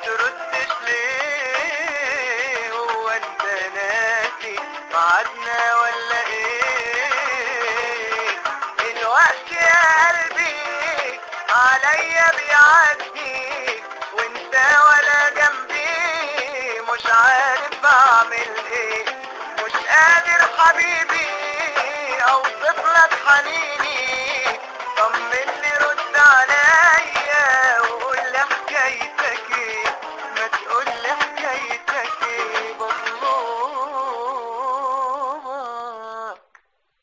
بتردش ليه هو انت ناسي ميعادنا ولا ايه الوقت يا قلبي عليا بيعدي وانت ولا جنبي مش عارف اعمل ايه مش قادر حبيبي اوصف لك حنيني